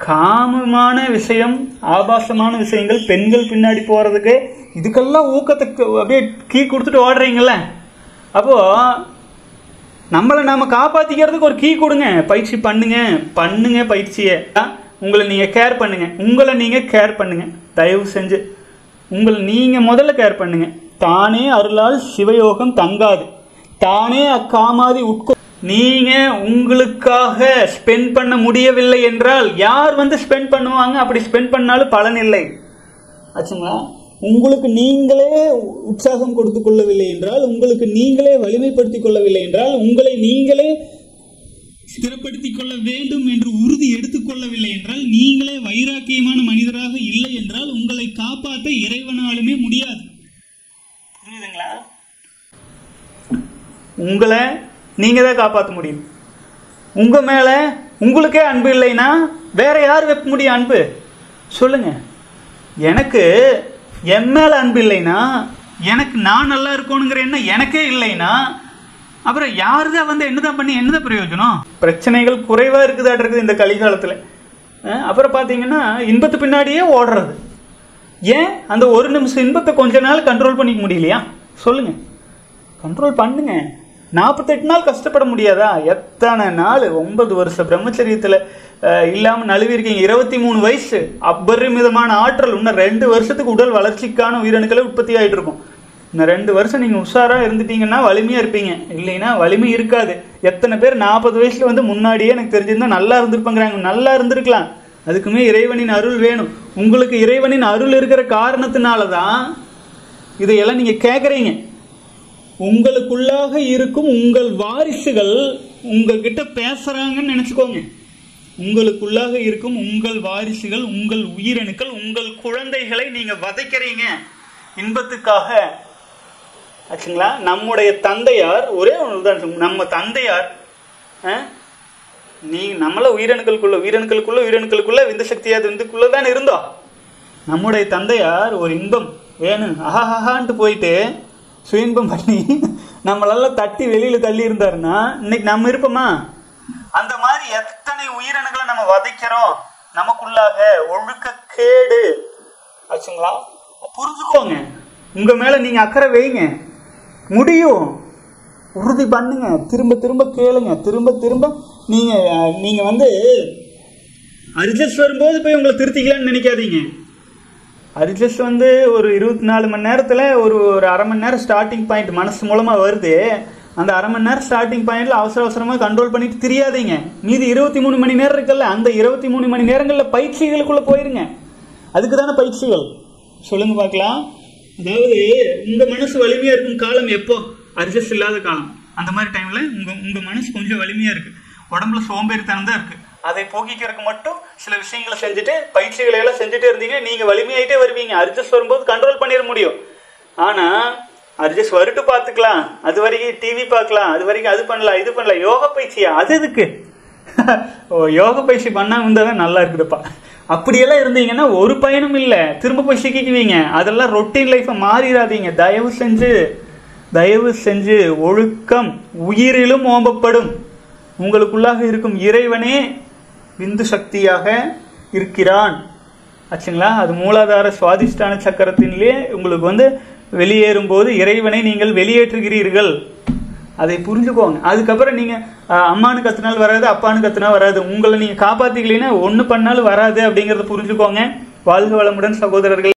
காமமான விஷயம் ஆபாசமான விஷயங்கள் பெண்கள் பின்னாடி போறதுக்கு இதுக்கெல்லாம் ஊக்கத்துக்கு அப்படியே கீ கொடுத்துட்டு ஓடுறீங்கல்ல அப்போ நம்மளை நாம காப்பாத்திக்கிறதுக்கு ஒரு கீ கொடுங்க பயிற்சி பண்ணுங்க பண்ணுங்க பயிற்சியை ஆ, உங்களை நீங்க கேர் பண்ணுங்க உங்களை நீங்க கேர் பண்ணுங்க தயவு செஞ்சு உங்களை நீங்க முதல்ல கேர் பண்ணுங்க தானே அருளால் சிவயோகம் தங்காது தானே அக்காமாதி உட்கொ நீங்க உங்களுக்காக ஸ்பெண்ட் பண்ண முடியவில்லை என்றால் யார் வந்து ஸ்பெண்ட் பண்ணுவாங்க அப்படி ஸ்பெண்ட் பண்ணாலும் பலன் இல்லை ஆச்சுங்களா உங்களுக்கு நீங்களே உற்சாகம் கொடுத்துக் கொள்ளவில்லை என்றால் உங்களுக்கு நீங்களே வலிமைப்படுத்திக் கொள்ளவில்லை என்றால் உங்களை நீங்களே ஸ்திரப்படுத்திக் கொள்ள வேண்டும் என்று உறுதி எடுத்துக்கொள்ளவில்லை என்றால் நீங்களே வைராக்கியமான மனிதராக இல்லை என்றால் உங்களை காப்பாற்ற இறைவனாலுமே முடியாது புரியுதுங்களா உங்களை நீங்க தான் காப்பாற்ற முடியும் உங்க மேல உங்களுக்கே அன்பு இல்லைன்னா வேற யார் வைக்க முடியும் அன்பு சொல்லுங்க எனக்கு என் மேல அன்பு இல்லைன்னா எனக்கு நான் நல்லா இருக்கணுங்கிற எண்ணம் எனக்கே இல்லைன்னா அப்புறம் யாருதான் வந்து என்னதான் பண்ணி என்னதான் பிரயோஜனம் பிரச்சனைகள் குறைவா இருக்குதாட்டு இருக்குது இந்த கலிகாலத்துல அஹ் அப்புறம் பாத்தீங்கன்னா இன்பத்து பின்னாடியே ஓடுறது ஏன் அந்த ஒரு நிமிஷம் இன்பத்தை கொஞ்ச நாள் கண்ட்ரோல் பண்ணிக்க முடியலையா சொல்லுங்க கண்ட்ரோல் பண்ணுங்க நாற்பத்தெட்டு நாள் கஷ்டப்பட முடியாதா எத்தனை நாள் ஒன்பது வருஷம் பிரம்மச்சரியத்தில் இல்லாமல் நழுவி இருக்கீங்க இருபத்தி மூணு வயசு அபரிமிதமான ஆற்றல் இன்னும் ரெண்டு வருஷத்துக்கு உடல் வளர்ச்சிக்கான உயிரணுக்களை உற்பத்தி ஆகிட்டு இருக்கும் இன்னும் ரெண்டு வருஷம் நீங்கள் உஷாராக இருந்துட்டீங்கன்னா வலிமையாக இருப்பீங்க இல்லைன்னா வலிமை இருக்காது எத்தனை பேர் நாற்பது வயசில் வந்து முன்னாடியே எனக்கு தெரிஞ்சிருந்தா நல்லா இருந்திருப்பாங்கிறாங்க நல்லா இருந்திருக்கலாம் அதுக்குமே இறைவனின் அருள் வேணும் உங்களுக்கு இறைவனின் அருள் இருக்கிற காரணத்தினால தான் இதையெல்லாம் நீங்கள் கேட்குறீங்க உங்களுக்குள்ளாக இருக்கும் உங்கள் வாரிசுகள் உங்ககிட்ட பேசுறாங்கன்னு நினைச்சுக்கோங்க உங்களுக்குள்ளாக இருக்கும் உங்கள் வாரிசுகள் உங்கள் உயிரணுக்கள் உங்கள் குழந்தைகளை நீங்க வதைக்கிறீங்க இன்பத்துக்காக ஆச்சுங்களா நம்முடைய தந்தையார் ஒரே ஒன்று உதாரணம் நம்ம தந்தையார் ஆ? நீ நம்மள உயிரணுக்களுக்குள்ள உயிரணுக்களுக்குள்ள உயிரணுக்களுக்குள்ள விந்த சக்தியாது விந்துக்குள்ள தான் இருந்தோம் நம்முடைய தந்தையார் ஒரு இன்பம் வேணும் அஹாஹான்ட்டு போயிட்டு சுயின்பம் பண்ணி நம்மளெல்லாம் தட்டி வெளியில தள்ளி இருந்தாருன்னா இன்னைக்கு நம்ம இருப்போமா அந்த மாதிரி எத்தனை உயிரணுக்களை நம்ம வதைக்கிறோம் நமக்குள்ளாக ஒழுக்க கேடு ஆச்சுங்களா புரிஞ்சுக்கோங்க உங்க மேல நீங்க அக்கறை வைங்க முடியும் உறுதி பண்ணுங்க திரும்ப திரும்ப கேளுங்க திரும்ப திரும்ப நீங்க அஹ், நீங்க வந்து அரிஜஸ் வரும்போது போய் உங்களை திருத்திக்கலாம்னு நினைக்காதீங்க அரிஜஸ் வந்து ஒரு இருபத்தி நாலு மணி நேரத்தில் ஒரு ஒரு அரை மணி நேரம் ஸ்டார்டிங் பாயிண்ட் மனசு மூலமாக வருது அந்த அரை மணி நேரம் ஸ்டார்டிங் பாயிண்ட்ல அவசர அவசரமாக கண்ட்ரோல் பண்ணிட்டு தெரியாதீங்க மீதி இருபத்தி மூணு மணி நேரம் இருக்குல்ல அந்த இருபத்தி மூணு மணி நேரங்களில் பயிற்சிகளுக்குள்ள போயிருங்க அதுக்கு தானே பயிற்சிகள் சொல்லுங்க பார்க்கலாம் அதாவது உங்க மனசு வலிமையா இருக்கும் காலம் எப்போ அரிஜஸ் இல்லாத காலம் அந்த மாதிரி டைம்ல உங்க உங்க மனசு கொஞ்சம் வலிமையா இருக்கு உடம்புல சோம்பேறித்தனம் தான் இருக்கு அதை போக்கிக்கிறதுக்கு மட்டும் சில விஷயங்களை செஞ்சுட்டு பயிற்சிகளை எல்லாம் செஞ்சுட்டே இருந்தீங்க நீங்க வலிமையாயிட்டே வருவீங்க அரிஜஸ் வரும்போது கண்ட்ரோல் பண்ணிட முடியும் ஆனா அரிஜஸ் வருட்டு பார்த்துக்கலாம் அது வரைக்கும் டிவி பார்க்கலாம் அது வரைக்கும் அது பண்ணலாம் இது பண்ணலாம் யோகா பயிற்சியா அது எதுக்கு ஓ யோக பயிற்சி பண்ணாம இருந்தா தான் நல்லா இருக்குதுப்பா அப்படியெல்லாம் இருந்தீங்கன்னா ஒரு பயனும் இல்லை திரும்ப போய் சிக்கிக்குவீங்க அதெல்லாம் ரொட்டீன் லைஃப்பை மாறிடாதீங்க தயவு செஞ்சு தயவு செஞ்சு ஒழுக்கம் உயிரிலும் ஓம்பப்படும் உங்களுக்குள்ளாக இருக்கும் இறைவனே விந்து சக்தியாக இருக்கிறான் ஆச்சுங்களா அது மூலாதார சுவாதிஷ்டான சக்கரத்தின்லே உங்களுக்கு வந்து வெளியேறும் போது இறைவனை நீங்கள் வெளியேற்றுகிறீர்கள் அதை புரிஞ்சுக்கோங்க அதுக்கப்புறம் நீங்க அஹ், அம்மானு கத்துனாலும் வராது அப்பானு கத்துனா வராது உங்களை நீங்க காப்பாத்திக்கலைன்னா ஒண்ணு பண்ணாலும் வராது அப்படிங்கறத புரிஞ்சுக்கோங்க வாழ்க வளமுடன் சகோதரர்கள்